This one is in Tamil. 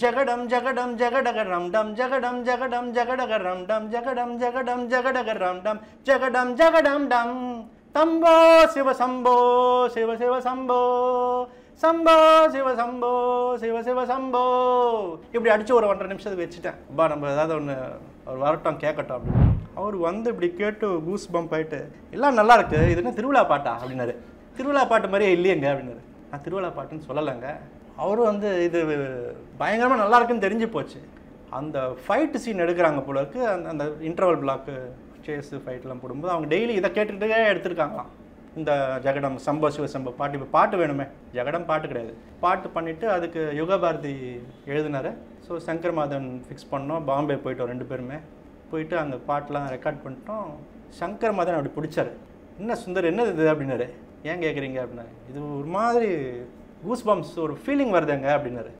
ஜகடம் ஜகடம் ஜகடக ரம் டம் ஜகடம் ஜகடம் ஜகடக ரம் டம் ஜகடம் ஜகடம் ஜகடக ரம் டம் ஜகடம் ஜகடம் டம் தம்போ சிவ சம்போ சிவ சிவ சம்போ சம்போ சிவ சம்போ சிவ சிவ சம்போ இப்படி அடிச்சு ஒரு ஒன்றரை நிமிஷத்துக்கு வச்சுட்டேன் பா நம்ம ஏதாவது ஒன்று அவர் வரட்டும் கேட்கட்டும் அப்படின்னு அவர் வந்து இப்படி கேட்டு கூஸ் பம்ப் ஆயிட்டு எல்லாம் நல்லா இருக்கு இது என்ன திருவிழா பாட்டா அப்படின்னாரு திருவிழா பாட்டு மாதிரியே இல்லையேங்க அப்படின்னாரு நான் திருவிழா பாட்டுன்னு சொல்லலைங்க அவரும் வந்து இது பயங்கரமாக நல்லா இருக்குன்னு தெரிஞ்சு போச்சு அந்த ஃபைட் சீன் எடுக்கிறாங்க போல இருக்கு அந்த அந்த இன்டர்வல் பிளாக்கு சேஸு ஃபைட்லாம் போடும்போது அவங்க டெய்லி இதை கேட்டுக்கிட்டே எடுத்திருக்காங்களாம் இந்த ஜெகடம் சம்போ சிவ சம்போ பாட்டு இப்போ பாட்டு வேணுமே ஜெகடம் பாட்டு கிடையாது பாட்டு பண்ணிவிட்டு அதுக்கு யுகபாரதி எழுதினாரு ஸோ சங்கர் மாதன் ஃபிக்ஸ் பண்ணோம் பாம்பே போயிட்டோம் ரெண்டு பேருமே போயிட்டு அங்கே பாட்டெலாம் ரெக்கார்ட் பண்ணிட்டோம் சங்கர் மாதன் அப்படி பிடிச்சாரு என்ன சுந்தர் என்னது இது அப்படின்னாரு ஏன் கேட்குறீங்க அப்படின்னாரு இது ஒரு மாதிரி கூஸ் பம்ப்ஸ் ஒரு ஃபீலிங் வருதுங்க அப்படின்னாரு